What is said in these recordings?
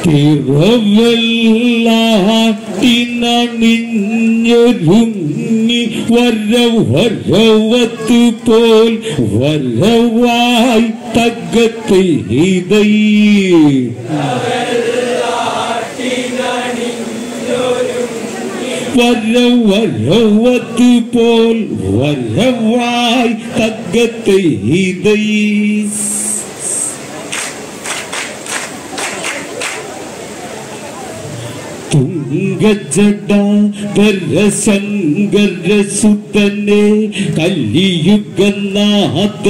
തിറവെല്ലാട്ടിനണിഞ്ഞൊരുങ്ങി വര വരവത്ത് പോൽ വരവായി തകത്തെ ഇതൈ വര വരവത്ത് പോൽ വരവായി തകത്തെ ഇതൈ തുംഗജഡാധരശങ്കരസുതനെ കലിയുഗനാഥ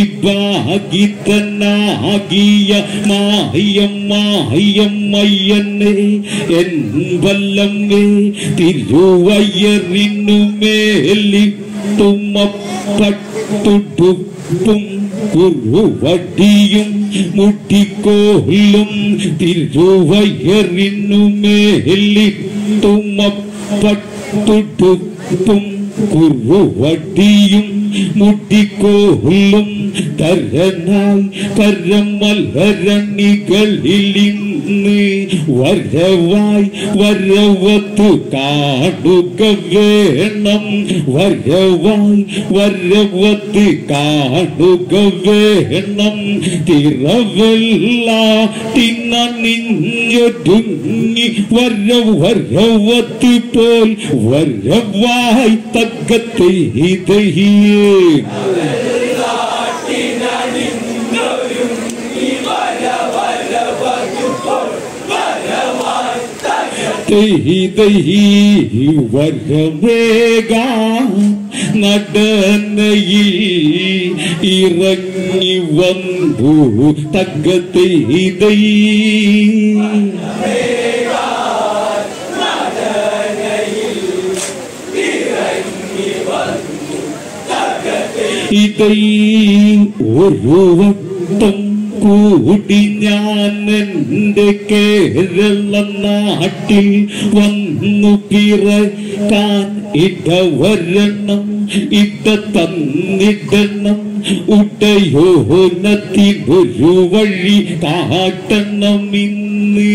വിഭാഗിതനാകിയ മായം മായം മയ്യനെ എൻ വല്ലമ്മേ തിരുവയ്യറിനു മേലിട്ടുമപ്പട്ടുടുപ്പും കുറുവടിയും മുട്ടിക്കോലും തിരുവയ്യറിനു മേലിട്ടുമപ്പട്ടുടുപ്പും കുറുവടിയും മുട്ടിക്കോലും തരനായി കരമലരണികളിലിന്ന് വരവായി വരവത്ത് കാണുക വേണം വരവായി വരവത്ത് കാണുക വേണം തിറവെല്ല തിന്നണിഞ്ഞൊരുങ്ങി വര വരവത്ത് പോൽ വരവായി തക്കത്തെ ഇതഹിയേ വരവേഗ നടനയിൽ ഇറങ്ങി വന്നു തകത്തെ ഇതൈ ഒരു വട്ടം കൂടി ഞാൻ എൻ്റെ കേരള നാട്ടിൽ വന്നു പിറക്കാൻ ഇടവരണം ഇട തന്നിടണം ഉടയോനത്തിനൊരു വഴി കാട്ടണം ഇന്ന്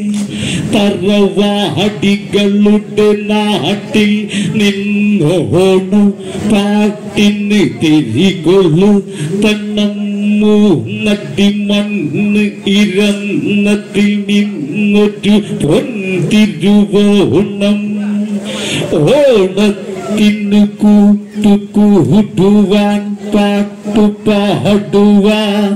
തറവാടികളുടെ നാട്ടിൽ നിന്നോണം പാട്ടിന് തിരികൊള്ളു തണ്ണം മൂന്നട്ടി മണ്ണ് ഇരന്നത്തിൽ നിന്നൊരു പൊന്തിരുവോണം ഓണത്തിന് കൂട്ടു കൂട്ടുവാൻ പാട്ടു പാടുവാൻ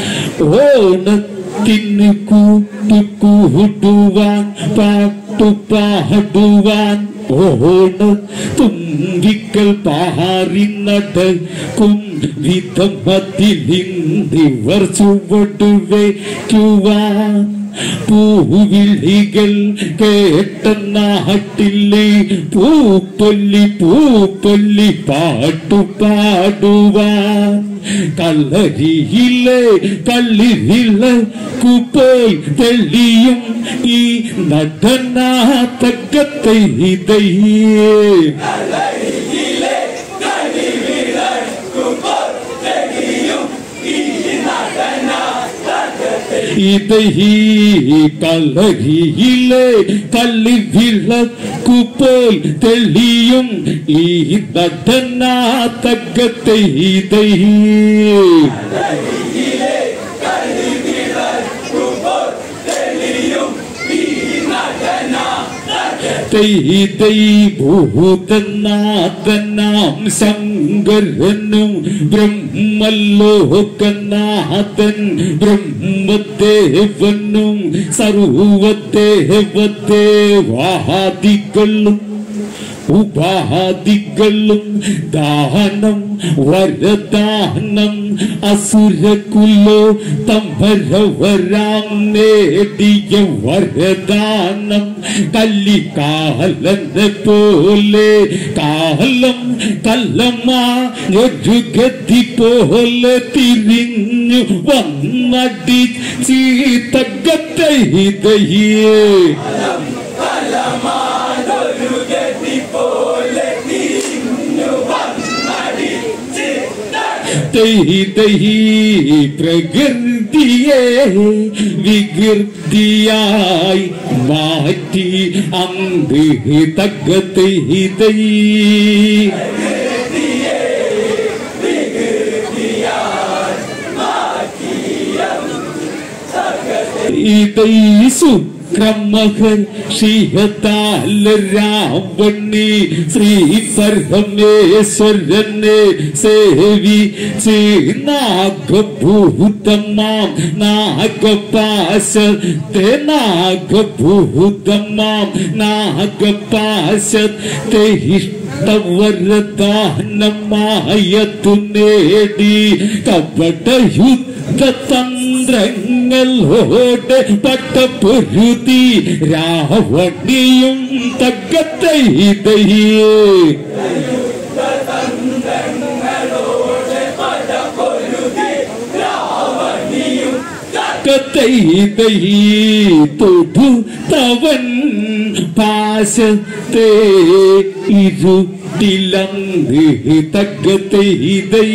ഓണത്തിന് കൂട്ടു കൂട്ടുവാൻ പാട്ടു പാടുവാൻ ഓണ തുമ്പിക്കൽ പാറി നടക്കും വിധം അതിലിന്ദിവർ ചുവടു വയ്ക്കുവാൻ പൂവിളികൾ കേട്ട നാട്ടിലെ പൂപ്പൊല്ലി പൂപ്പൊല്ലി പാട്ടു പാടുവാൻ കള്ളരിയിലെ കള്ളിരിലെ കുപ്പോൽ തെളിയും ഈ നടനാത്തക്കത്തെ ഇതയ്യേ ഇതഹി കലഹിയിലെ കള്ളി വിളക്കുപോൽ തെളിയും ഈ നടനാത്തകത്തെ ഇതഹി ഭൂതനാഥനാം ശങ്കരനും ബ്രഹ്മലോകനാഥൻ ബ്രഹ്മദേവനും സർവദേവദേവാദികളും ഉപാധികളും ദാനം വരദാനം അസുരകുലോ തമ്പരവരാം നേടിയ വരദാനം കല്ലിക്കാലനെ പോലെ കാലം കല്ലമാഞ്ഞൊരു ഗതി പോലെ തിരിഞ്ഞു വന്നടി ചീത്തകത്തെ ഇതയേ തൈതൈ പ്രകൃതിയെ വികൃതിയായി മാറ്റി അന്ത് തകതൈ ഇതൈ ശുക്രമഹൻ ശ്രീഹത്താൽ രാവണി ശ്രീ പരമേശ്വരനെ സേവി നാഗഭൂതമാം നാഗപാശത്തെ നാഗഭൂതമാം നാഗപാശത്തെ ഇഷ്ടവരദാനമായതു നേടി കപടയുദ്ധ തന്ത്രങ്ങളോട് പട്ടപ്പൊരുതി രാവണിയും തകത്തൈതയേ കത്തൈതൈ തൊടു തവൻ പാശത്തെ ഇരുട്ടിലന്ത് തകത്തൈതൈ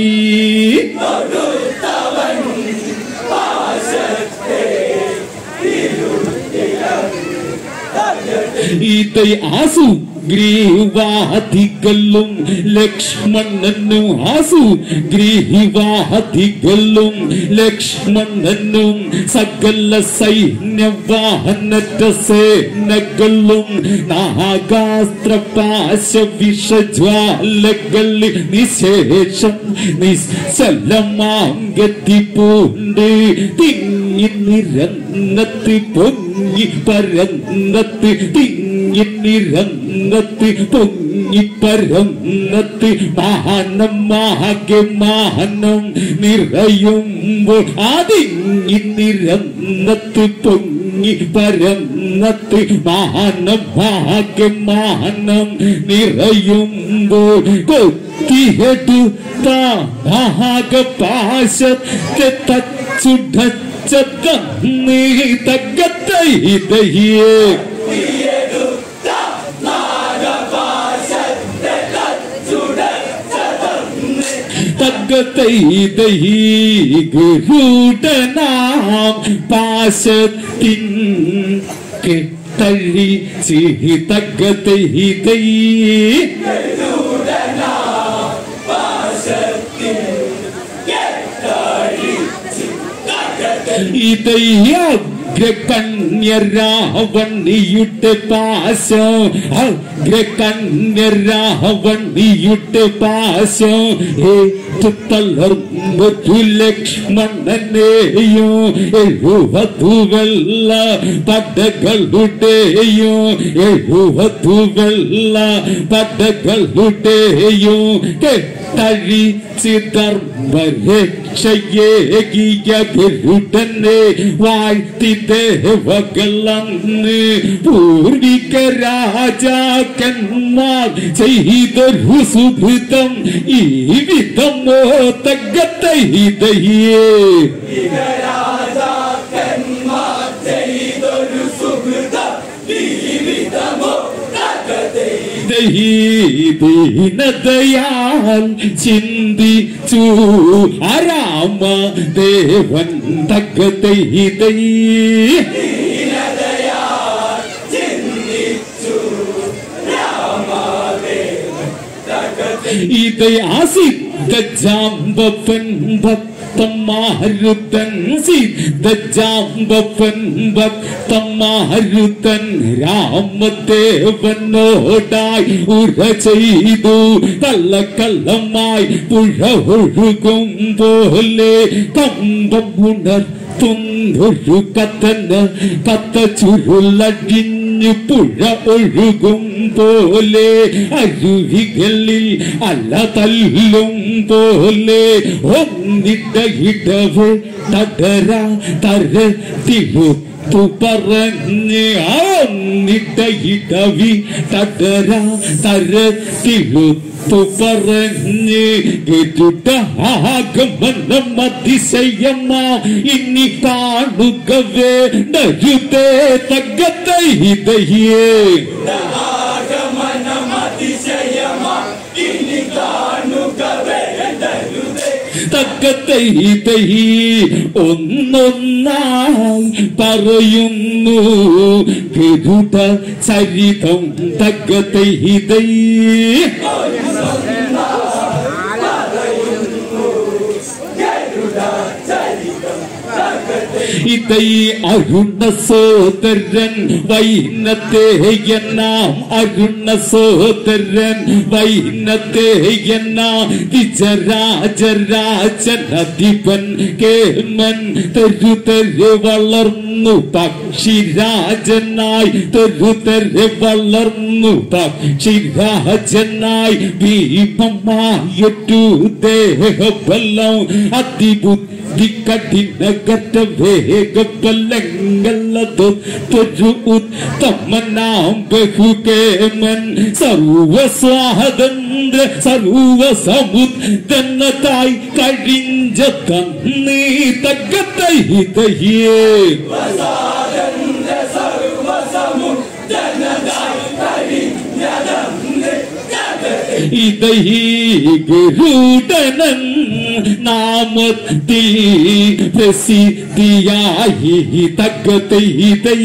ഇതൈ ആസു ഗ്രീവാദികളും ലക്ഷ്മണനും ആസു ഗ്രീവാദികളും ലക്ഷ്മണനും സകല സൈന്യവാഹനറ്റ സേനകളും നാഗാസ്ത്ര പാശ വിഷജ്വാലകളിൽ നിശേഷം നിശ്ചലമാങ്കത്തി പൂണ്ട് തിങ്ങി നിരന്നത്ത് പൊങ്ങി പരന്നത്ത് തിങ്ങി നിരന്നത്ത് പൊങ്ങി പരന്നത്ത് മാനമാകെ മാനം നിറയുമ്പോൾ അതിങ്ങി നിരന്നത്ത് പൊങ്ങി പരന്നത്ത് മാനമാകെ മാനം നിറയുമ്പോൾ കൊത്തിയെടുത്ത ഭാഗപാശത്തെ തച്ചുടച്ച തന്നീ തകത്തൈതയേ തകത്തൈതൈ ഗരുഡനാം പാശത്തിൻ കെട്ടഴി സിഹി തകത്തൈതൈ ഇതയ്യഗ്രകന്യരാവണിയുടെ പാശം അഗ്രകന്യരാവണിയുടെ പാശം ഏറ്റുതളർന്നൊരു ലക്ഷ്മണനെയും എഴുപതു വെള്ള പടകളുടെയും എഴുപതു വെള്ള പടകളുടെയും കെട്ടഴി ചിതർമ്മരക്ഷയേകിയ ഗരുഡനെ വാഴ്ത്തി ദേവകളന്ന് പൂർവിക രാജാക്കന്മാർ ചെയ്തൊരു സുഹൃതം ഈ വിധമോ തകത്തൈതയേ ദീനതയാൽ ചിന്തിച്ചു ആരാമ ദേവൻ തകതൈതൈ ഇതൈ ആസിദ്ധ ജാമ്പപ്പൻ ഭക്തമാരുതൻ സിദ്ധ ജാമ്പപ്പൻ ഭക്തമാരുതൻ രാമദേവനോടായി ഉറ ചെയ്തു കള്ളക്കള്ളമായി പുഴ ഒഴുകും പോലെ കമ്പം ഉണർത്തുന്നൊരു കത്തന് കത്ത ചുരുളടിഞ്ഞു പുഴ ഒഴുകും പോലെ അരുവികളിൽ അല്ല തല്ലും പോലെ ഒന്നിട്ട ഇടവ് തടര തര തിരുത്തു പറഞ്ഞ് ആ ഒന്നിട്ട ഇടവി തടര തര തിരുത്തു പറഞ്ഞ് കേട്ടുട്ട ആഗമനം അതിശയമാ ഇനി കാണുക വേണ്ടരുതേ തകത്തൈ ഇതയേ തകത്തൈ തൈ ഒന്നൊന്നായി പറയുന്നു ഗരുഡ ചരിതം തകത്തൈ തൈ ഇതൈ അരുണ സോദരൻ വൈനത്തെ എന്നാം അരുണ സോദരൻ വൈനത്തെ എന്നാം വിജരാജരാജനധിപൻ കേമൻ തെരു തെരു വളർന്നു പക്ഷിരാജനായി തെരു തെരു വളർന്നു പക്ഷിരാജനായി ഭീമമായൊരു ദേഹബലം അതിബുദ്ധി കഠിനകറ്റ വേഗബലങ്ങളതു തൊരു ഉത്തമനാം ബഹുകേമൻ സർവസ്വാതന്ത്ര്യ സർവസമുദ്രനതായി കഴിഞ്ഞ തന്നീ തകത്തൈ തയ്യേ ഇതൈ ഗരുഡനൻ നാമത്തിൽ പ്രസിദ്ധിയായി തകത്തൈ തൈ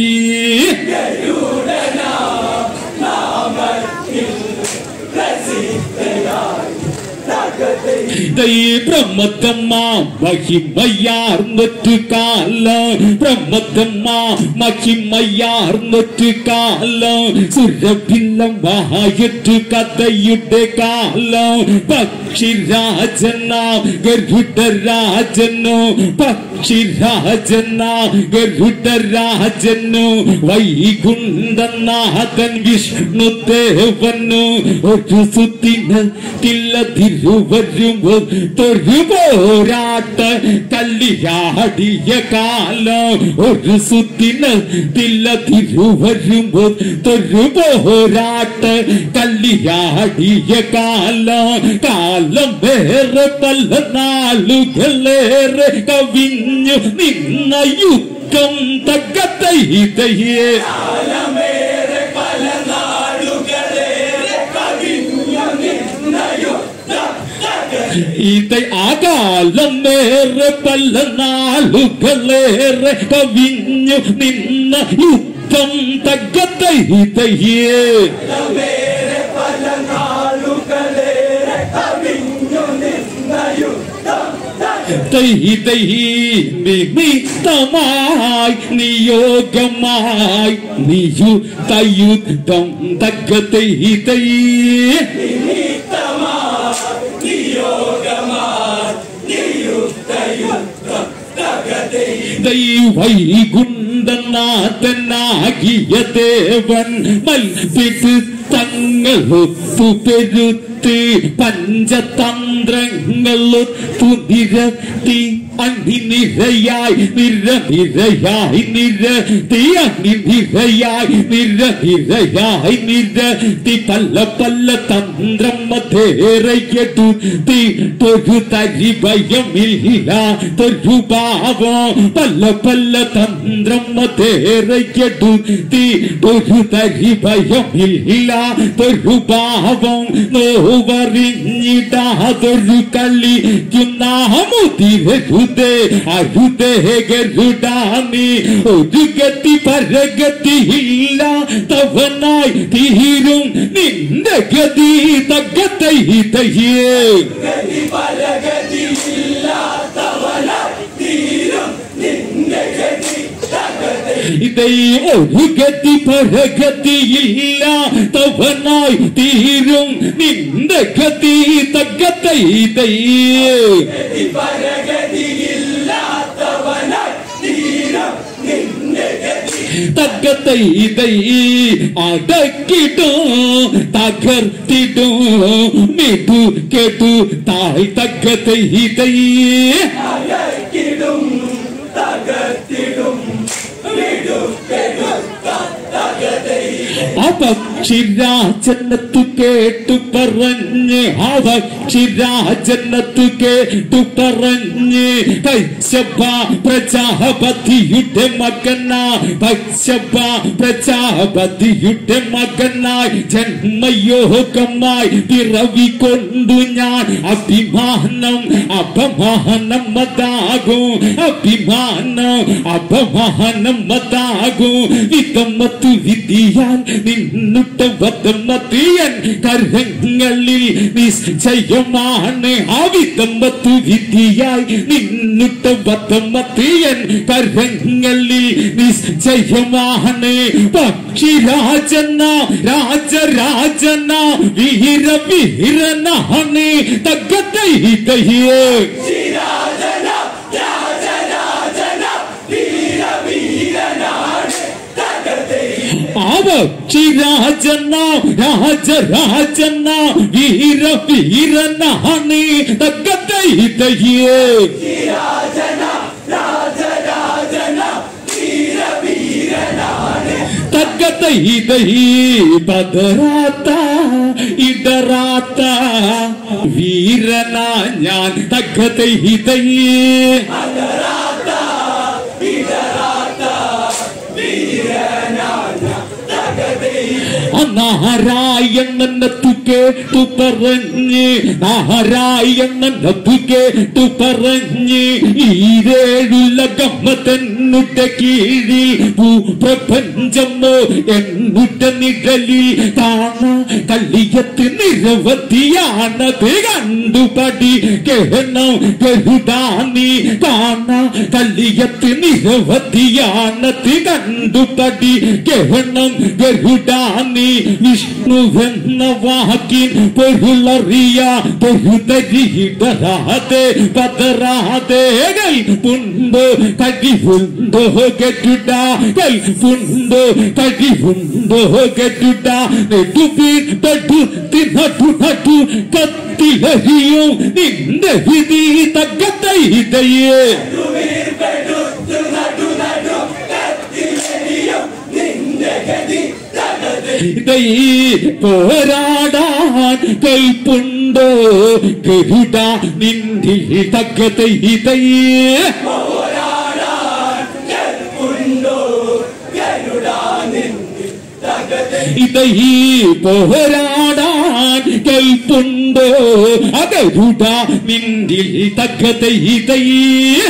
ദൈ ബ്രഹ്മത്തമ്മ മഹിമയാർന്നൊറ്റു കാലം ബ്രഹ്മത്തമ്മ മഹിമയാർന്നൊറ്റു കാലം സുരഭില്ലമായൊറ്റു കഥയുടെ കാലം പക്ഷിരാജനാം ഗരുഡരാജനോ പക്ഷിരാജനാ ഗരുഡരാജനോ വൈകുണ്ഠനാഥൻ വിഷ്ണുദേവനു ഒരു സുത്തിന തിരുവരുമ്പോൾ തൊഴുപോരാട്ട കല്ലിയാടിയ കാലം ഒരു സുത്തിന തില്ല തിരുവരുമ്പോൾ തൊഴുപോരാട്ട കല്ലിയാടിയ കാലം കാലം വേറെ പല നാളുകളേറെ കവിഞ്ഞു നിന്ന യുദ്ധം തകത്തൈതയേ ഇത ആകാലം നേരെ പല നാളുകളേറെ കവിഞ്ഞു നിന്ന യുദ്ധം തകത്തൈതയേ നിമിത്തമായി നിയോഗമായി നിയു തയുദ്ധം തകത്തൈ വൈകുണ്ഠനാഥനാകിയ ദേവൻ മൽപിട്ട് തങ്ങളൊത്തു പെരുത്ത് പഞ്ചതന്ത്രങ്ങളൊത്തു നിരത്തി അണിനിരയായി നിരനിരയായി നിരത്തി അണിനിരയായി നിരനിരയായി നിരത്തി പല പല തന്ത്രം മധേറയെടുത്തി തൊരു തരി ഭയമില്ല തൊരു ഭാവം പല പല തന്ത്രം മധേറയെടുത്തി തൊരു തരി ഭയമില്ല തൊരു ഭാവം നോവറിഞ്ഞിടാതൊരു കളിക്കുന്ന മുതിരരുതേ അരുതേ ഗരുഡാനി ഒരു ഗതി പരഗതി ഇല്ല തവനായി തീരും നിന്റെ ഗതി തകത്തൈ തയ്യേ ഇതൈ ഒരു ഗതി പരഗതിയില്ല തവനായി തീരും നിന്റെ ഗതി തകത്തൈ തയ്യേ തകത്തൈ തൈ അടക്കിടും തകർത്തിടും മിടു കെടു തായ് തകത്തൈ തൈ പക്ഷിരാജനത്തു കേട്ടു പറഞ്ഞ് അവ പക്ഷിരാജനത്തു കേട്ടു പറഞ്ഞ് കശ്യപ പ്രജാപതിയുടെ മകനായി കശ്യപ പ്രജാപതിയുടെ മകനായി ജന്മയോഗമായി പിറവി കൊണ്ടു ഞാൻ അഭിമാനം അപമാനം മതാകും അഭിമാനം അപമാനം മതാകും വിതമത്തു വിധിയാൽ നിന്നുട്ട വതമതിയൻ കരങ്ങളിൽ നിശ്ചയമാണ് ആ വിതമത്തു വിധിയായി നിന്നുട്ട വതമതിയൻ കരങ്ങളിൽ നിശ്ചയമാണ് പക്ഷിരാജന രാജരാജന വീര വീരനാണ് തగ్గതൈ തയ്യേ അവക്ഷിരാജന രാജരാജന വീര വീരനാണ് തగ్గതൈ തയ്യേ തగ్గതൈ തൈ പതറാത്ത ഇടറാത്ത വീരനാ ഞാൻ തగ్గതൈ തയ്യേ നാരായണനത്തു കേട്ടു പറഞ്ഞ് നാരായണനത്തു കേട്ടു പറഞ്ഞ് ഈരേഴുലകമ്മ തന്നുട്ട കീഴിൽ ഭൂപ്രപഞ്ചമോ എന്നുട്ട നിഴലിൽ കാണ കള്ളിയത്ത് നിരവധിയാണത് കണ്ടു പഠി കേണം കരുതാനി കാണ കള്ളിയത്ത് നിരവധിയാണത് കണ്ടു പഠി കേണം ഗരുഡാനി വിഷ്ണുവെന്ന വാക്കിൻ പൊരുളറിയ പൊരുതരിയിടരാതെ പതറാതെ കൽപ്പുണ്ടോ കഴിവുണ്ടോ കെട്ടുടാ കൽപ്പുണ്ടോ കഴിവുണ്ടോ കെട്ടുടാ നെടുപീർ തൊട്ടു തിന്നട്ടു നട്ടു കത്തിലരിയും നിന്റെ വിധി തగ్గത്തയ്യേ ഇതൈ പോരാടാൻ കൈപ്പുണ്ടോ ഗരുഡ നിന്നിൽ തക്കതൈ ഇതയ്യേ ഇതൈ പോരാടാൻ കൈപ്പുണ്ടോ അകരുട നിന്നിൽ തക്കതൈ ഇതയ്യേ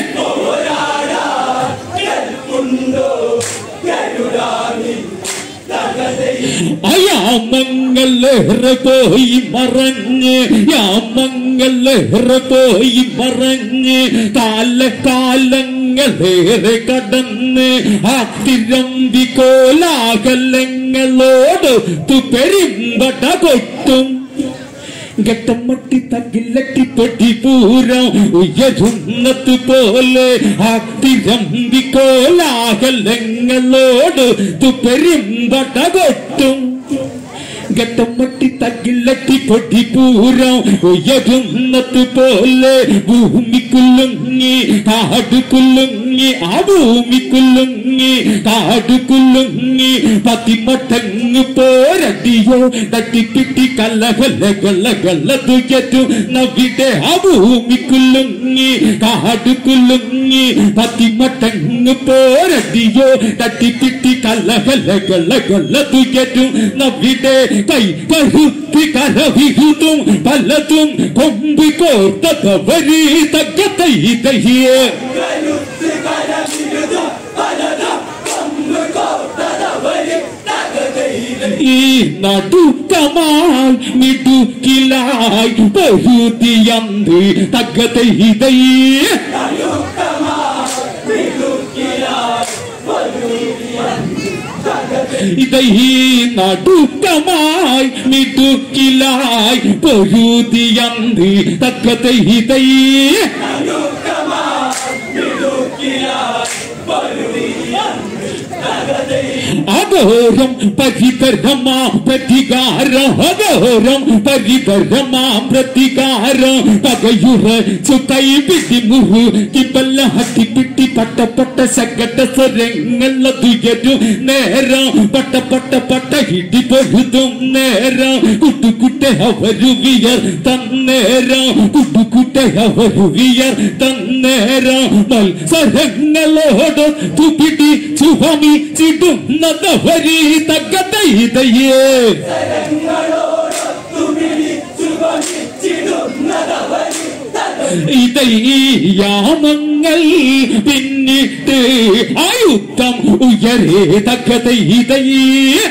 അയാമങ്ങളേറെ പോയി മറഞ്ഞ് യാമങ്ങളേറെ പോയി മറഞ്ഞ് കാലകാലങ്ങളേറെ കടന്ന് ആ തിരമ്പി കോലാകലങ്ങളോട് തുപെരിമ്പട കൊട്ടും ഘട്ടമട്ടി തകിലട്ടി പൊട്ടി പൂരം ഉയരുന്നത് പോലെ ആ തിരമ്പി കോലാകലങ്ങളോട് തുപെരിമ്പട കൊട്ടും ഘട്ടമട്ടി തകിലട്ടി പൊട്ടി പൂരം ഉയരുന്നത് പോലെ ഭൂമി കുലുങ്ങി കാട് കുലുങ്ങി ആ ഭൂമി കുലുങ്ങി കാട് കുലുങ്ങി പതിമട്ടങ്ങ് പോരടിയോ തട്ടിപ്പിട്ടി കല്ല കല്ല കല്ല കല്ല തുയറ്റു നവിടെ ആ ഭൂമി കുലുങ്ങി കാട് കുലുങ്ങി പതിമട്ടങ്ങ് പോരടിയോ തട്ടിപ്പിട്ടി കല്ല കല്ല കല്ല കല്ല തുയറ്റു നവിടെ കൈ കരുത്തി കരവിരുതും പലതും കൊമ്പി കോർത്തവരി തగ్గത്തൈ തയ്യേ ഈ നടുക്കമായി മിടുക്കിലായി പൊരുതിയന്ത് തగ్గതൈ തയ്യേ ഇതൈ നടുക്കമായി മിടുക്കിലായി പൊരുതിയന്ത് തക്കത്തെ ഇതൈ അഘോരം പരിതരമാ പ്രതികാരം അഘോരം പരിതരമാ പ്രതികാരം പകയുറ ചുക്കൈ പിടി മുഹു കിപ്പല്ല ഹത്തി പിട്ടി പട്ട പട്ട സകട സ്വരങ്ങളതുയരും നേരം പട്ട പട്ട പട്ട ഹിടി പൊഴുതും നേരം കുട്ടുകുട്ട അവരു വിയർ തന്നേരം കുട്ടുകുട്ട അവരു വിയർ തന്നേരം മത്സരങ്ങളോട് തുപിടി ചുവമി ചിടുന്നതവരി തകത ഇതയേ ഇതയ്യാമങ്ങൾ പിന്നിട്ട് ആയുധം ഉയരേ തകത ഇതയേ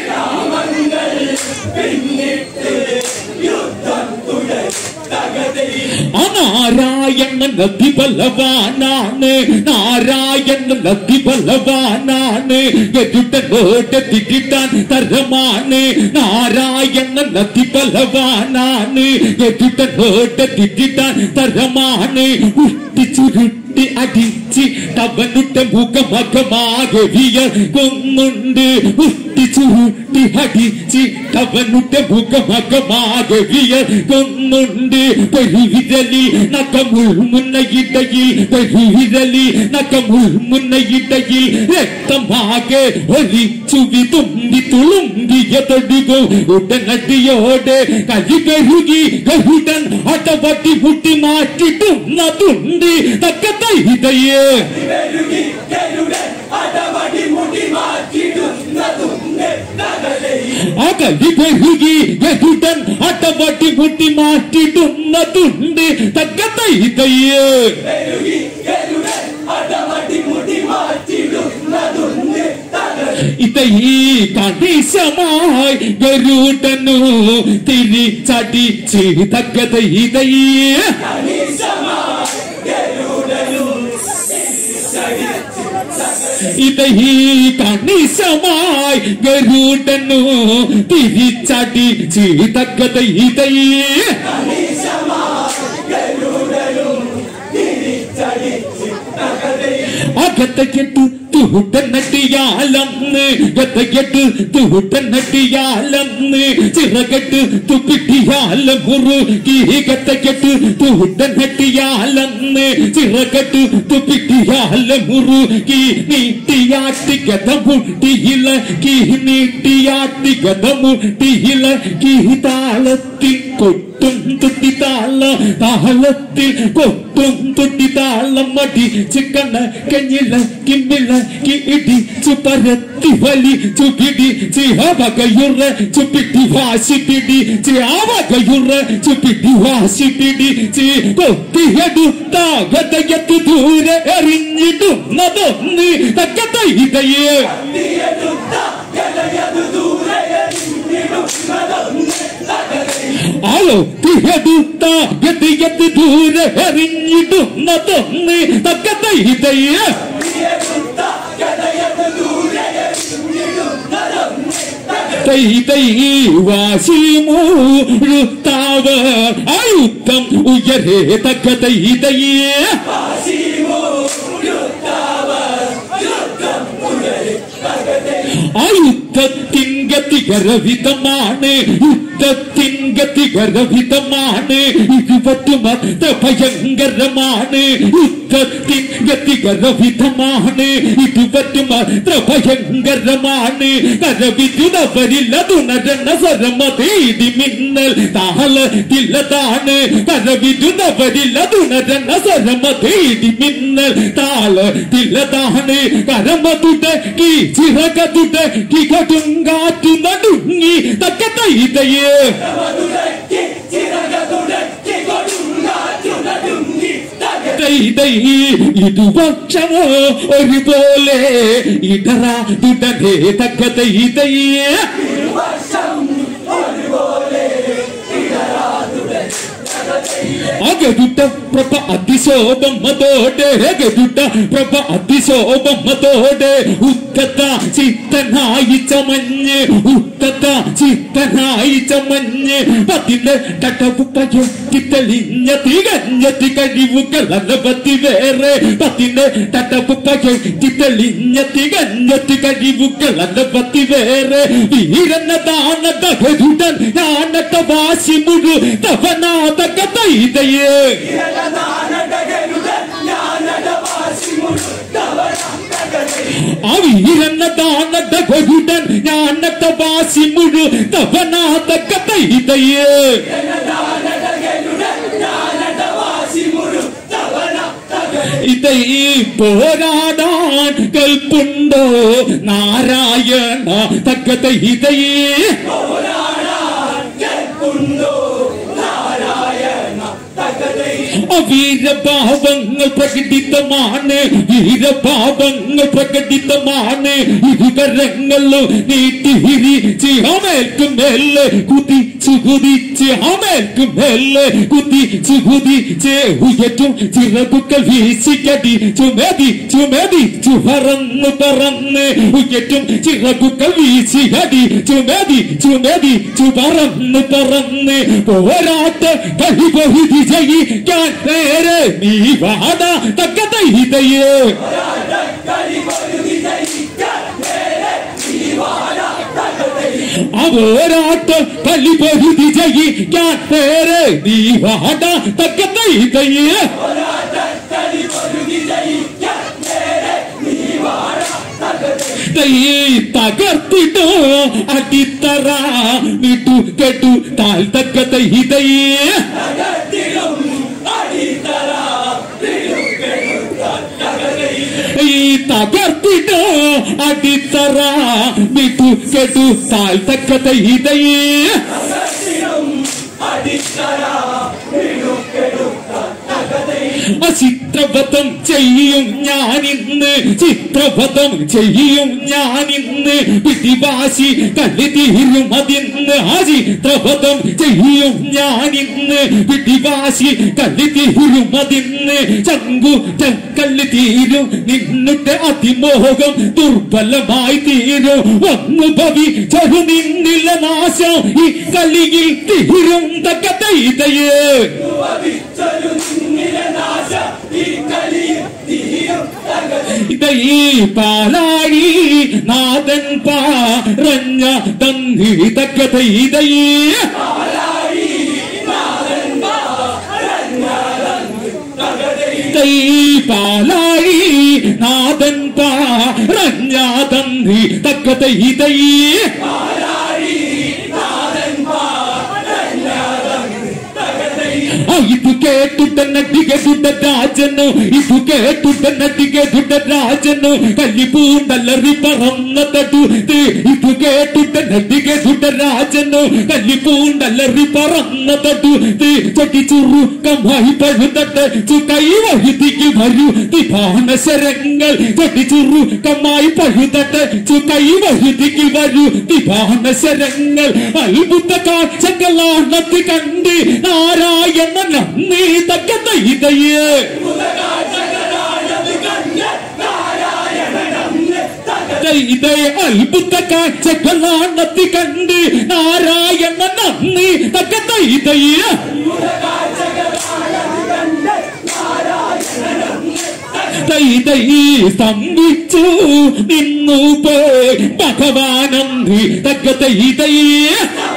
ആ നാരായണൻ നദി ബലവാനാണ് നാരായണൻ നദി ബലവാനാണ് ഗരുഡനോട്ട് തിരിട്ടാൻ തരമാണ് നാരായണൻ നദി ബലവാനാണ് ഗരുഡനോട്ട് തിരിട്ടാൻ തരമാണ് ഉട്ടി ചുരുട്ടി അടിച്ച് തവനുട്ട മുഖമകമാകെ വിയർ കൊന്നുണ്ട് ഉട്ടി ചുരുട്ടി അടിച്ച് തവനുട്ട മുഖമകമാകെ വിയർ കൊന്നുണ്ട് പെരുവിരലിൽ നഖമുൾ മുന്നയിടയിൽ പെരുവിരലിൽ നഖമുൾ മുന്നയിടയിൽ രക്തമാകെ ഒലിച്ചു വിതുമ്പി തുളുമ്പിയ തൊടുകോ ഉടനടിയോടെ കലി കരുകി ഗരുഡൻ അടവട്ടി മുട്ടി മാറ്റിട്ടുന്നതുണ്ട് തക്കത്ത ഇതയേ വെരുകി കരുടൻ അടവടി മുടി മാറ്റിടുന്നതുണ്ട് നഗരയിൽ ആ കലി കരുകി ഗരുഡൻ അടവട്ടി മുട്ടി മാറ്റിടുന്നതുണ്ട് തക്കത്ത ഇതയേ വെരുകി കരുടൻ അടവടി മുടി മാറ്റിടുന്നതുണ്ട് നഗരയിൽ ഇത ഈ കണിശമായി ഗരുഡനു തിരിച്ചടിച്ച് തക്കത ഇതയേ കണിശമായി ഗരുഡനും ഇത ഈ കണിശമായി ഗരുഡനു തിരിച്ചടിച്ച് തക്കത ഇതയേ കണിശമായി ഗരുഡനും തിരിച്ചടിച്ച് നഗരയിൽ അകത്തക്കെട്ട് തുഹുട്ടനട്ടിയാലന്ന് ഗതകെട്ട് തുഹുട്ടനട്ടിയാലന്ന് ചിറകെട്ട് തുപ്പിട്ടിയാല മുറുകി ഗതകെട്ട് തുഹുട്ടനട്ടിയാലന്ന് ചിറകെട്ട് തുപ്പിട്ടിയാല മുറുകി നീട്ടിയാട്ടി ഗതമുട്ടിയില കീ നീട്ടിയാട്ടി ഗതമുട്ടിയില കീ താളത്തിൽ കൊട്ടും തുട്ടി താള താളത്തിൽ കൊട്ടും തുട്ടി താളം മടി ചിക്കണ കഞ്ഞില കിമ്മില കിടി ചുപരത്തി വലി ചുപിടി ചിഹവകയുറ ചുപ്പിട്ടി വാശി പിടി ചിയാവകയുറ ചുപ്പിട്ടി വാശി പിടി ചി കൊത്തിയെടുത്ത ഗതയത്ത് ദൂരെ എറിഞ്ഞിടുന്നതൊന്ന് തക്കത്ത ഇതയേ തീയെടുത്ത ഗതയതു ദൂരെ എറിഞ്ഞിടുന്നതൊന്ന് നഗരയിൽ ആളോ തിഹടുത്ത ഗതിയത്ത് ദൂരെ എറിഞ്ഞിടുന്നതൊന്ന് തക്കത്ത ഇതയേ തീയെടുത്ത ഗതയതു ദൂരെ എറിഞ്ഞിടുന്നതൊന്ന് നഗരയിൽ തൈ തൈ വാശി മൂഴുത്താവ് ആയുധം ഉയരേ തക്കത ഇതയേ വാശിമോ യുദ്ധവർ യുദ്ധം ഉയരെ നഗരയിൽ ആയുധത്തിൻ ഗതികരവിധമാണ് യുദ്ധത്തിൻ ഗതികരവിധമാണ് ഇരുപത്തും അത്ര ഭയങ്കരമാണ് യുദ്ധത്തിൻ ഗതികരവിധമാണ് ഇരുപത്തും അത്ര ഭയങ്കരമാണ് കരവിദ്യുതവരില്ലതുണരണ സ്വരമതീതി മിന്നൽ താളത്തില്ലതാണ് കരവിദ്യുതവരില്ലതുണരണ സ്വരമതീതി മിന്നൽ താളത്തില്ലതാണ് കരമതുടക്കി ചിറകതുടക്കി കടുങ്കാറ്റു നടുങ്ങി തക്കതൈതയേ മധുരയ്ക്ക് ചിറകതുടക്കി കൊടുങ്കാറ്റു നടുങ്ങി നഗരയിൽ തൈതൈ ഇരുപക്ഷമോ ഒരുപോലെ ഇടറാ തുടരെ തക്കതൈതയേ വർഷം ഒരുപോലെ ഇടരാതുടൻ നഗരയിലെ അകതുട്ട പ്രഭ അതിശോഭമതോടെ അകതുട്ട പ്രഭ അതിശോഭമതോടെ ഉത്തത്ത ചിത്തനായി ചമഞ്ഞ് ഉത്തത്ത ചിത്തനായി ചമഞ്ഞ് പതിന് തടവു പയറ്റി തെളിഞ്ഞ തികഞ്ഞ തികഴിവുകൾ അനവധി പത്തി വേറെ പത്തിന്റെ തട്ടപ്പുപ്പി തെളിഞ്ഞ തികഞ്ഞത്തി കഴിവുകൾ അല്ല പത്തി വേറെ വീരനതാണത ഗരുഡൻ ഞാനത്ത വാശി മുഴു തവനാതക തൈതയേ ആ വീരനതാണത ഗരുഡൻ ഞാനത്ത വാശി മുഴു തവനാതക തൈതയേ ഇതൈ പോരാടാൻ കൽപ്പുണ്ടോ നാരായണ തക്കത ഇതയേ വീരഭാവങ്ങൾ പ്രകടിതമാണ് വീരഭാവങ്ങൾ പ്രകടിതമാണ് ഇരുകരങ്ങളും നീട്ടി ഹിരിച്ച് അമേൽക്കും മേലെ കുതിച്ചു കുതിച്ച് അമേൽക്കും മേലെ കുതിച്ചു കുതിച്ച് ഉയറ്റും ചിറകുകൾ വീശിക്കടി ചുമതി ചുമതി ചുപറന്ന് പറന്ന് ഉയറ്റും ചിറകുകൾ വീശിയടി ചുമതി ചുമതി ചുപറന്ന് പറന്ന് പോരാട്ട കഴിവഹി ജയിക്കാൻ നേരെ നീ വാട തക്ക തൈതയേ അവരാട്ട കളിപരുതി ജയിക്കാൻ നേരെ നീ വാട തക്ക തൈതയേ തൈ തകർത്തിട്ടോ അടിത്തറ വിട്ടു കെട്ടു താൽ തക്ക തൈതയേ ഈ തകർത്തിട്ടോ അടിത്തറ വിട്ടു കെട്ടു താൽ തക്ക തൈതയേ ചിത്രപഥം ചെയ്യും ഞാനിന്ന് ചിത്രപഥം ചെയ്യും ഞാനിന്ന് പിടിവാശി കളി തീരും അതിന്ന് ആ ചിത്രപഥം ചെയ്യും ഞാനിന്ന് പിടിവാശി കളി തീരും അതിന്ന് ചങ്കു കള്ളി തീരും നിന്നുടെ അതിമോഹം ദുർബലമായി തീരും വന്നു ഭവി ചെറു നിന്നില്ല നാശം ഈ കളിയിൽ തീരും തക്ക തൈതയേ ഇതൈ പാലാഴി നാഥൻ പാറഞ്ഞ തന്നി തക്ക തൈതയേ തൈ പാലാഴി നാഥൻ പാറഞ്ഞ തന്നി തക്ക തൈതയേ ആ, ഇത് കേട്ടുട്ട നടിക സുഡ രാജനു ഇത് കേട്ടുട്ട നടിക സുഡ രാജനു കല്ലിപ്പൂണ്ടല്ലറി പറന്ന തടു ഇത് കേട്ടുട്ട നടിക സുഡ രാജനു കല്ലിപ്പൂണ്ടല്ലറി പറന്ന തടു ചൊട്ടി ചുറുക്കമായി പഴുതട്ട് ചുക്കൈ വഴുതിക്ക് വരൂ ദിഭാനശരങ്ങൾ ചൊട്ടി ചുറുക്കമായി പഴുതട്ട് ചുക്കൈ വഴുതിക്ക് വരൂ ദിഭാനശരങ്ങൾ അത്ഭുത കാഴ്ചകളാണത് കണ്ട് നാരായണ നന്ദി തക്ക തൈതയേ ഇതേ അത്ഭുത കാഴ്ചകളാണത് കണ്ട് നാരായണ നന്ദി തക്ക തൈതയേ തൈതൈ സ്തംഭിച്ചു നിന്നു പോയി ഭഗവാനന്ദി തക്ക തൈതയേ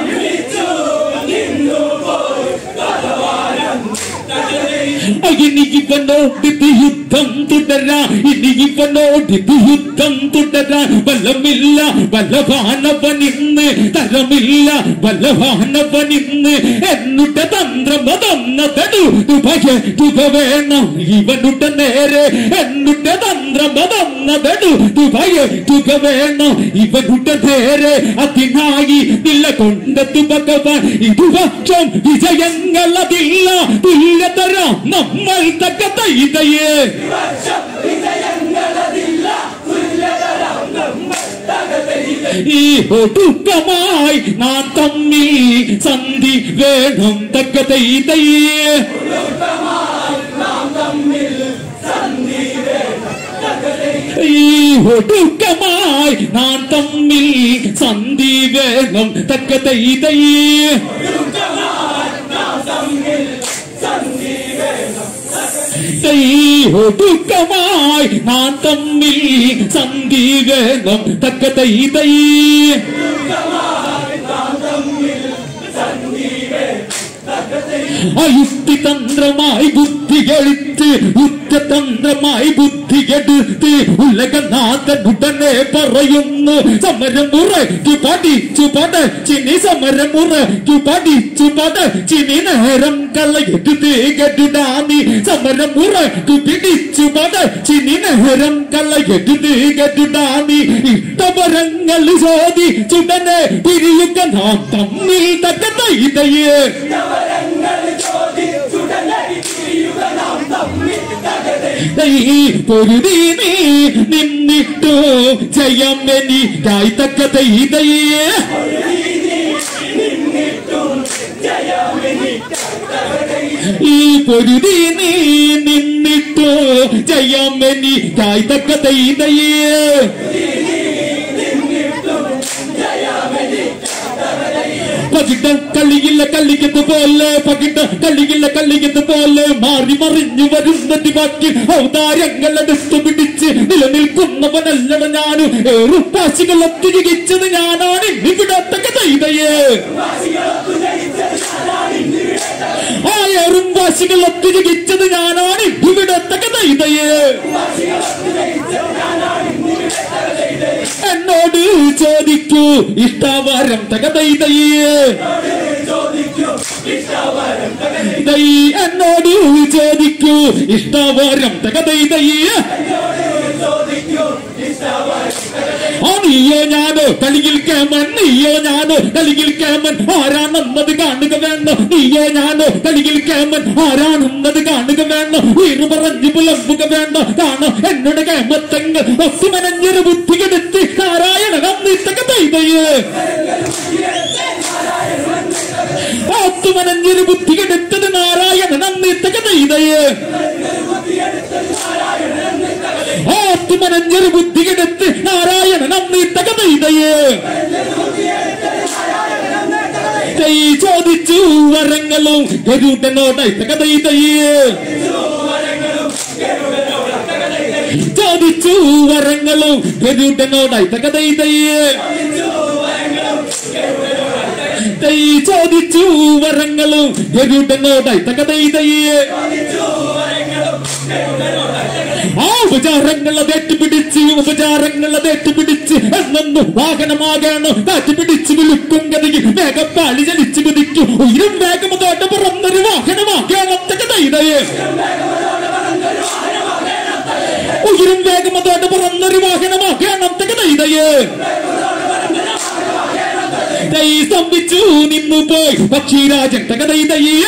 ഇനി ഇവനോടിത് യുദ്ധം തുടരാ ഇനി ഇവനോടിത് യുദ്ധം തുടരാ ബലമില്ല ബലവാനവനിന്ന് തരമില്ല ബലവാനവനിന്ന് എന്നുടെ തന്ത്രം അതൊന്നതടു ഭയതുക വേണം ഇവനുടെ നേരെ എന്നുടെ തന്ത്രം അതൊന്നതടു ഭയതുക വേണം ഇവനുടെ നേരെ അതിനായി നിലകൊണ്ടതു ഭഗവാൻ ഇതുപക്ഷം വിജയങ്ങളതില്ല തുല്യതരം നമ്മൾ തക്ക തൈതയേ ഈ ഒടുക്കമായി നാം തമ്മിൽ സന്ധി വേണം തക്ക തൈതയേ ഈ ഒടുക്കമായി നാം തമ്മിൽ സന്ധി വേണം തക്ക തൈതയേ ഒടുക്കമായി നാം തമ്മിൽ സന്ധിവേണം തക്ക തൈ തൈ അയുക്തിതന്ത്രമായി ബുദ്ധിയെടുത്ത് യുദ്ധതന്ത്രമായി ബുദ്ധിയെടുത്ത് ഉലകനാഥനുടനെ പറയുന്നു സമരം മുറയ്ക്കു പഠിച്ചു പടച്ചിനി സമരം മുറയ്ക്കു പഠിച്ചു പടച്ചിനി നേരം കളയെടുത്ത് ഗരുഡാനി സമരം മുറയ്ക്കു പിടിച്ചു പടച്ചിനി നേരം കളയെടുത്ത് ഗരുഡാനി ഇഷ്ടപരങ്ങൾ ചോദിച്ചുടനെ പിരിയുക നാം തമ്മിൽ തക്ക തൈതയേ ഈ പൊരുതി നീ നിന്നിട്ടു ജയം എനിക്കായി തക്ക തൈതയേ ഈ പൊരുതി നീ നിന്നിട്ടു ജയം എനിക്കായി തക്ക തൈതയേ പകിട്ട കളിയില്ല കളിക്കുന്നത് പോലെ പകിട്ട കളിയില്ല കളിക്കുന്നത് പോലെ മാറി മറിഞ്ഞു വരുന്നത് ബാക്കി ഔദാര്യങ്ങൾ എടുത്തു പിടിച്ച് നിലനിൽക്കുന്നവനല്ലട ഞാനും ഏറുപ്പാശികൾ ഒത്തുചികിച്ചത് ഞാനാണ് ഇവിടത്തെ കഥയിതയേ ആ ഏറും വാശികൾ ഒത്തുചികിച്ചത് ഞാനാണ് ഇവിടത്തെ കഥയിതയേ എന്നോട് ചോദിക്കൂ ഇഷ്ടവാരം തകതൈതയേ ദൈ എന്നോട് ചോദിക്കൂ ഇഷ്ടവാരം തകതൈതയേ ആ നീയോ ഞാനോ കളിയിൽ കേമൻ നീയോ ഞാനോ കളിയിൽ കേമൻ ആരാണെന്നത് കാണുക വേണം നീയോ ഞാനോ കളിയിൽ കേമൻ ആരാണെന്നത് കാണുക വേണം വീണു പറഞ്ഞു പുലമ്പുക വേണ്ട കാണാം എന്നോട് കേമത്തങ്ങൾ ഒത്തുമനഞ്ഞൊരു ബുദ്ധികെടുത്ത് നാരായണ നന്ദിത്തക തൈതയേ ഒത്തുമനഞ്ഞൊരു ബുദ്ധികെടുത്തത് നാരായണ നന്ദിത്തക തൈതയേ ആത്മനഞ്ഞൊരു ബുദ്ധികെടുത്ത് നാരായണ നന്ദിത്തക തൈതയേ തൈ ചോദിച്ചു വരങ്ങളും ഗരുഡനോടായി തകതൈതയേ ചോദിച്ചു വരങ്ങളും ഗരുഡനോടായി തകതൈതയേ തൈ ചോദിച്ചു വരങ്ങളും ഗരുഡനോടായി തകതൈതയേ ആ ഉപചാരങ്ങൾ അതേറ്റ് പിടിച്ച് ഉപചാരങ്ങൾ അതേറ്റ് പിടിച്ച് എന്നൊന്നു വാഹനമാകണം കാറ്റ് പിടിച്ച് വിളിക്കും ഗതിയിൽ വേഗപ്പാളി ചലിച്ചു കുതിക്കും ഉയരും വേഗമതോട്ട് പുറന്നൊരു വാഹനമാകണം തകതൈതയേ ഉയരും വേഗമതോട്ട് പുറന്നൊരു വാഹനമാകണം തകതൈതയേ തൈ സ്തംഭിച്ചു നിന്നു പോയി പക്ഷിരാജൻ തകതൈതയ്യ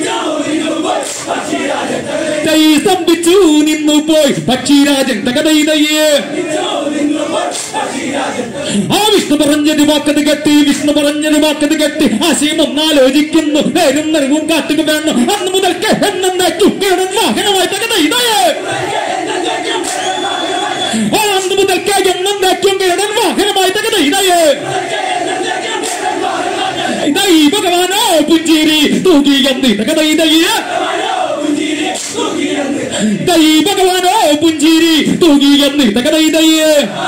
തൈ സ്തംഭിച്ചു നിന്നു പോയി പക്ഷിരാജൻ തകതൈതയ്യേ ആ വിഷ്ണു പറഞ്ഞൊരു വാക്കത് കെട്ടി വിഷ്ണു പറഞ്ഞൊരു വാക്കത് കെട്ടി ആശയം ഒന്നാലോചിക്കുന്നു നേരും നിറവും കാട്ടുക വേണം അന്ന് മുതൽക്ക് എന്നേക്കും കേടൻ വാഹനമായി തകതൈതയേ ആ അന്ന് മുതൽക്ക് എന്നേക്കും കേടൻ വാഹനമായി തകതൈതയേ ഇതാ ഈ ഭഗവാനോ പുഞ്ചിരി തൂകിയെന്ന് തകതൈതയ്യ ദൈ ഭഗവാനോ പുഞ്ചിരി തൂകിയെന്ന് തകതൈതയ്യ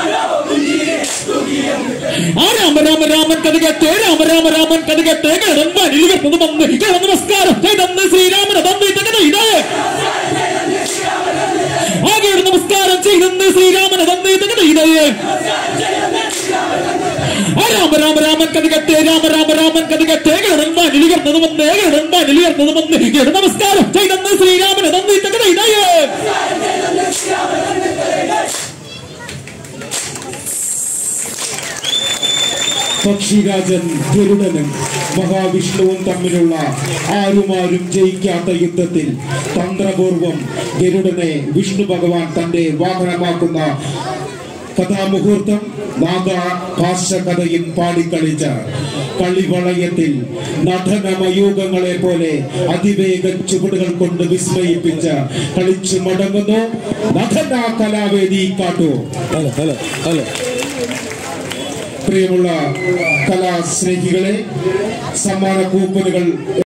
ആ രാമ രാമ രാമൻ കഥ കേട്ട് രാമ രാമ രാമൻ കഥ കേട്ട് കിടന്ന് വനിൽ വരുന്നത് വന്ന് കിടന്ന് നമസ്കാരം ചെയ്തെന്ന് ശ്രീരാമനെ തന്ന് തകതൈതയ ആ കേട് നമസ്കാരം ചെയ്തെന്ന് ശ്രീരാമനെ തന്ന് തകതൈതയ ആ രാമ രാമ രാമൻ കഥ കേട്ട് രാമ രാമ രാമൻ കഥ കേട്ട് കിടന്ന് വനിൽ വരുന്നത് വന്ന് കിടന്ന് വനിൽ വരുന്നത് വന്ന് കിട നമസ്കാരം ചെയ്തെന്ന് ശ്രീരാമനെ തന്ന് തകതൈതയ പക്ഷിരാജൻ ഗരുഡനും മഹാവിഷ്ണുവും തമ്മിലുള്ള ആരുമാരും ജയിക്കാത്ത യുദ്ധത്തിൽ തന്ത്രപൂർവം ഗരുഡനെ വിഷ്ണു ഭഗവാൻ തന്റെ വാഹനമാക്കുന്ന കഥാമുഹൂർത്തം നാഗാഭാഷ കഥയിൽ പാടിക്കളിച്ച കളിവളയത്തിൽ നടനമയൂകങ്ങളെ പോലെ അതിവേഗ ചുവടുകൾ കൊണ്ട് വിസ്മയിപ്പിച്ച കളിച്ചു മടങ്ങുന്നു നടന കലാവേദി കാട്ടു ഹലോ ഹലോ ഹലോ പ്രിയമുള്ള കലാസ്നേഹികളെ സമ്മാന കൂപ്പനുകൾ